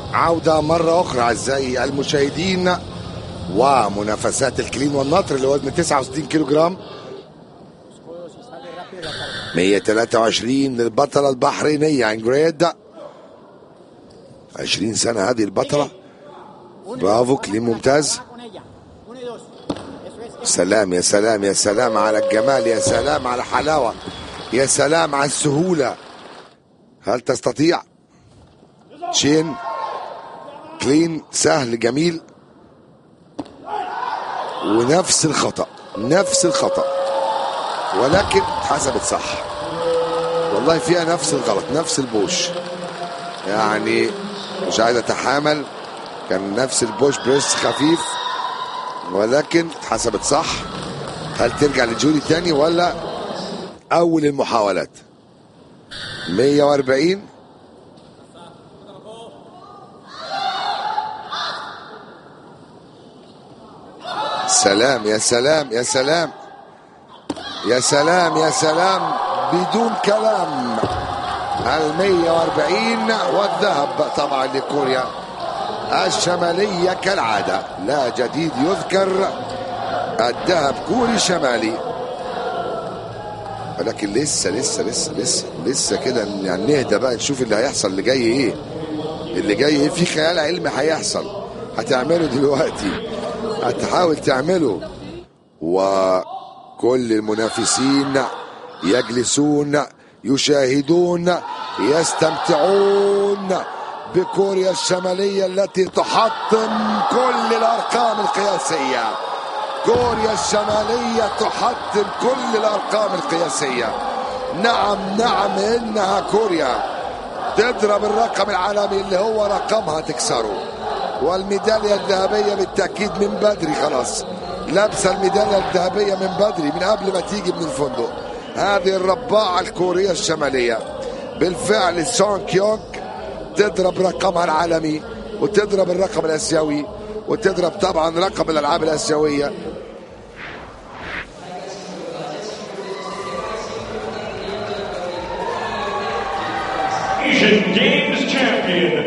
عودة مرة أخرى أعزائي المشاهدين ومنافسات الكلين والنطر اللي وزن 69 كيلو جرام 123 للبطلة البحرينية انجريد 20 سنة هذه البطلة برافو كلين ممتاز سلام يا سلام يا سلام على الجمال يا سلام على الحلاوة يا سلام على السهولة هل تستطيع تشين كلين سهل جميل ونفس الخطأ نفس الخطأ ولكن حسبت صح والله فيها نفس الغلط نفس البوش يعني مش عايز اتحامل كان نفس البوش بريس خفيف ولكن اتحسبت صح هل ترجع لجودي تاني ولا اول المحاولات 140 سلام يا سلام يا سلام يا سلام يا سلام بدون كلام ال 140 والذهب طبعا لكوريا الشمالية كالعادة لا جديد يذكر الذهب كوري شمالي ولكن لسه لسه لسه لسه لسه كده يعني نهدى بقى نشوف اللي هيحصل اللي جاي ايه اللي جاي ايه في خيال علمي هيحصل هتعمله دلوقتي هتحاول تعمله وكل المنافسين يجلسون يشاهدون يستمتعون بكوريا الشمالية التي تحطم كل الأرقام القياسية كوريا الشمالية تحطم كل الأرقام القياسية نعم نعم إنها كوريا تضرب الرقم العالمي اللي هو رقمها تكسره والميدالية الذهبية بالتأكيد من بدري خلاص لابسة الميدالية الذهبية من بدري من قبل ما تيجي من الفندق هذه الرباعة الكورية الشمالية بالفعل سون كيونغ تضرب رقمها العالمي وتضرب الرقم الآسيوي وتضرب طبعا رقم الألعاب الآسيوية Asian Games champion,